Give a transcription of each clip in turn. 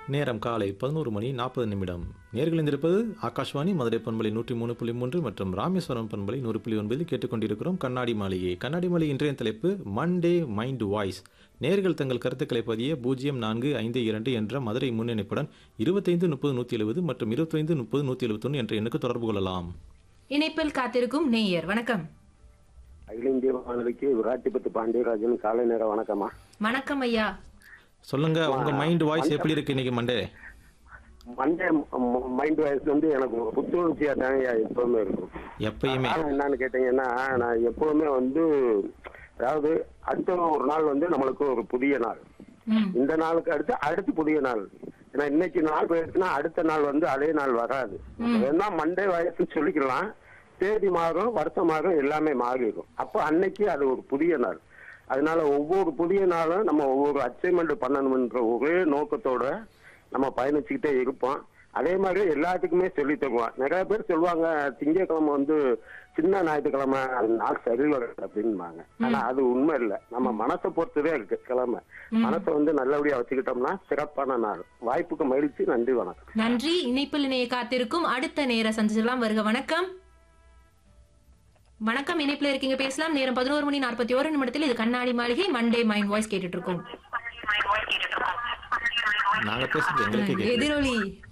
நேரம் காலை பதினோரு மணி நாற்பது நிமிடம் நேர்கள் இருந்திருப்பது ஆகாஷ்வாணி மதுரை பண்பலை நூற்றி மூணு புள்ளி மூன்று மற்றும் ராமேஸ்வரம் பண்பலை நூறு புள்ளி ஒன்பதில் கேட்டுக்கொண்டிருக்கிறோம் கண்ணாடி மாளிகை கண்ணாடி மாளிகை இன்றைய தலைப்பு மண்டே மைண்ட் வாய்ஸ் நேர்கள் தங்கள் கருத்துக்களை பதிய பூஜ்ஜியம் நான்கு ஐந்து இரண்டு என்ற மதுரை முன்னிணைப்புடன் இருபத்தைந்து முப்பது நூற்றி எழுபது மற்றும் இருபத்தைந்து முப்பது நூற்றி எழுபத்தொன்று என்ற எண்ணுக்கு தொடர்பு கொள்ளலாம் இணைப்பில் காத்திருக்கும் நேயர் வணக்கம் அகில இந்திய வானொலிக்கு விராட்டிபத்து பாண்டியராஜன் காலை நேர வணக்கம்மா வணக்கம் ஐயா சொல்லுங்க உங்க மைண்ட் வாய்ஸ் எப்படி இருக்கு இன்னைக்கு மண்டே மண்டே மைண்ட் வாய்ஸ் வந்து எனக்கு ஒரு புத்துணர்ச்சியா தான் எப்பவுமே இருக்கும் எப்பயுமே காரணம் என்னன்னு கேட்டீங்கன்னா நான் எப்பவுமே வந்து அதாவது அடுத்த ஒரு நாள் வந்து நம்மளுக்கு ஒரு புதிய நாள் ம் இந்த நாளுக்கு அடுத்து அடுத்து புதிய நாள் ஏன்னா இன்னைக்கு நாள் போயிடுச்சுன்னா அடுத்த நாள் வந்து அதே நாள் வராது வேணா மண்டே வயசுன்னு சொல்லிக்கலாம் தேதி மாறும் வருஷம் மாறும் எல்லாமே மாறிடும் அப்போ அன்னைக்கு அது ஒரு புதிய நாள் அதனால ஒவ்வொரு புதிய நாளும் நம்ம ஒவ்வொரு அச்சீவ்மெண்ட் பண்ணணும்ன்ற ஒரே நோக்கத்தோட நம்ம பயணிச்சுக்கிட்டே இருப்போம் அதே மாதிரி எல்லாத்துக்குமே சொல்லி தருவோம் நிறைய பேர் சொல்லுவாங்க திங்கட்கிழமை வந்து சின்ன ஞாயிற்றுக்கிழமை அது நாள் சரிவர அப்படின்பாங்க ஆனா அது உண்மை இல்லை நம்ம மனசை பொறுத்ததே இருக்கு கிழமை மனசை வந்து நல்லபடியா வச்சுக்கிட்டோம்னா சிறப்பான நாள் வாய்ப்புக்கு மகிழ்ச்சி நன்றி வணக்கம் நன்றி இணைப்பில் இணைய காத்திருக்கும் அடுத்த நேர சந்திச்சிடலாம் வருக வணக்கம் வணக்கம் இணைப்பில் இருக்கீங்க பேசலாம் நேரம் பதினோரு மணி நாற்பத்தி ஒரு நிமிடத்தில் இது கண்ணாடி மாளிகை மண்டே மைண்ட் வாய்ஸ் கேட்டுட்டு இருக்கோம் நாங்க பேசுறது எங்களுக்கே கேக்குது. எதிரொலி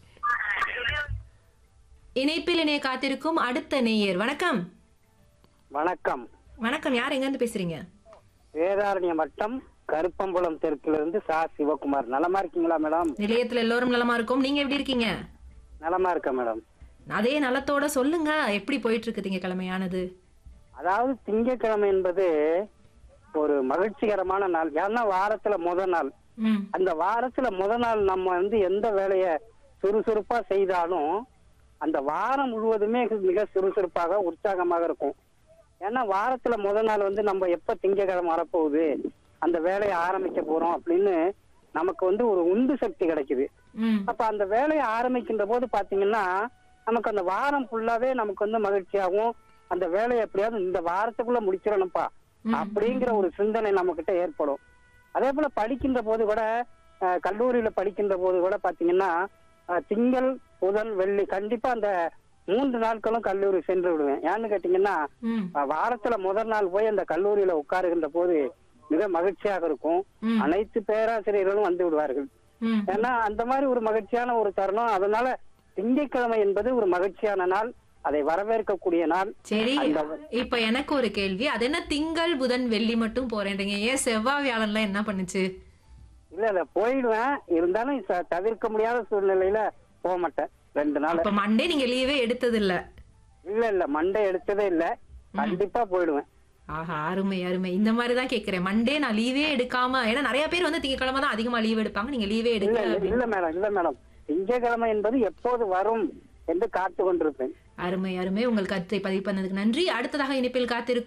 இணைப்பில் இணைய காத்திருக்கும் அடுத்த நேயர் வணக்கம் வணக்கம் வணக்கம் யார் எங்க இருந்து பேசுறீங்க வேதாரண்ய வட்டம் கருப்பம்புலம் தெற்குல இருந்து சா சிவகுமார் நலமா இருக்கீங்களா மேடம் நிலையத்துல எல்லோரும் நலமா இருக்கும் நீங்க எப்படி இருக்கீங்க நலமா இருக்கேன் மேடம் அதே நலத்தோட சொல்லுங்க எப்படி போயிட்டு இருக்கு திங்கக்கிழமையானது அதாவது திங்கட்கிழமை என்பது ஒரு மகிழ்ச்சிகரமான நாள் ஏன்னா வாரத்துல முத நாள் ம் அந்த வாரத்துல முத நாள் நம்ம வந்து எந்த வேலைய சுறுசுறுப்பா செய்தாலும் அந்த வாரம் முழுவதுமே மிக சுறுசுறுப்பாக உற்சாகமாக இருக்கும் ஏன்னா வாரத்துல முத நாள் வந்து நம்ம எப்ப திங்கக்கிழமை வரப்போகுது அந்த வேலையை ஆரம்பிக்க போறோம் அப்படின்னு நமக்கு வந்து ஒரு உந்து சக்தி கிடைக்குது ம் அப்ப அந்த வேலையை ஆரம்பிக்கின்ற போது பாத்தீங்கன்னா நமக்கு அந்த வாரம் ஃபுல்லாவே நமக்கு வந்து மகிழ்ச்சியாகவும் அந்த வேலையை எப்படியாவது இந்த வாரத்துக்குள்ள முடிச்சிடணும்ப்பா அப்படிங்கிற ஒரு சிந்தனை நம்ம கிட்ட ஏற்படும் அதே போல படிக்கின்ற போது கூட அஹ், கல்லூரியில படிக்கின்ற போது கூட பாத்தீங்கன்னா அஹ், திங்கள் புதன் வெள்ளி கண்டிப்பா அந்த மூன்று நாட்களும் கல்லூரி சென்று விடுவேன் ஏன்னு கேட்டீங்கன்னா ம் அஹ், வாரத்துல முதல் நாள் போய் அந்த கல்லூரியில உட்காருகின்ற போது மிக மகிழ்ச்சியாக இருக்கும் ம். அனைத்து பேராசிரியர்களும் வந்து விடுவார்கள் ம் ஏன்னா அந்த மாதிரி ஒரு மகிழ்ச்சியான ஒரு தருணம் அதனால திங்கட்கிழமை என்பது ஒரு மகிழ்ச்சியான நாள் அதை வரவேற்கக்கூடிய நாள் சரி அந்த- இப்ப எனக்கு ஒரு கேள்வி அது என்ன திங்கள் புதன் வெள்ளி மட்டும் போறேன்றீங்க ஏன் செவ்வாய் வியாழன்லாம் என்ன பண்ணுச்சு இல்ல இல்ல போயிடுவேன் இருந்தாலும் ச- தவிர்க்க முடியாத சூழ்நிலையில போக மாட்டேன் ரெண்டு நாள் அப்ப மண்டே நீங்க லீவே எடுத்தது இல்ல இல்ல இல்ல மண்டை எடுத்ததே இல்ல கண்டிப்பா போயிடுவேன் ஆஹா அருமை அருமை இந்த மாதிரி தான் கேக்குறேன் மண்டே நான் லீவே எடுக்காம ஏன்னா நிறைய பேர் வந்து திங்கக்கிழமை தான் அதிகமா லீவ் எடுப்பாங்க நீங்க லீவே இல்ல எடுக்கல இல்ல, அப்படின்னு. இல்ல மேடம் இல்ல மேடம் திங்கட்கிழமை என்பது எப்போது வரும் என்று காத்து கொண்டிருப்பேன் அருமை அருமை உங்கள் கருத்தை பதிவு பண்ணதுக்கு நன்றி அடுத்ததாக இணைப்பில் காத்திருக்கும்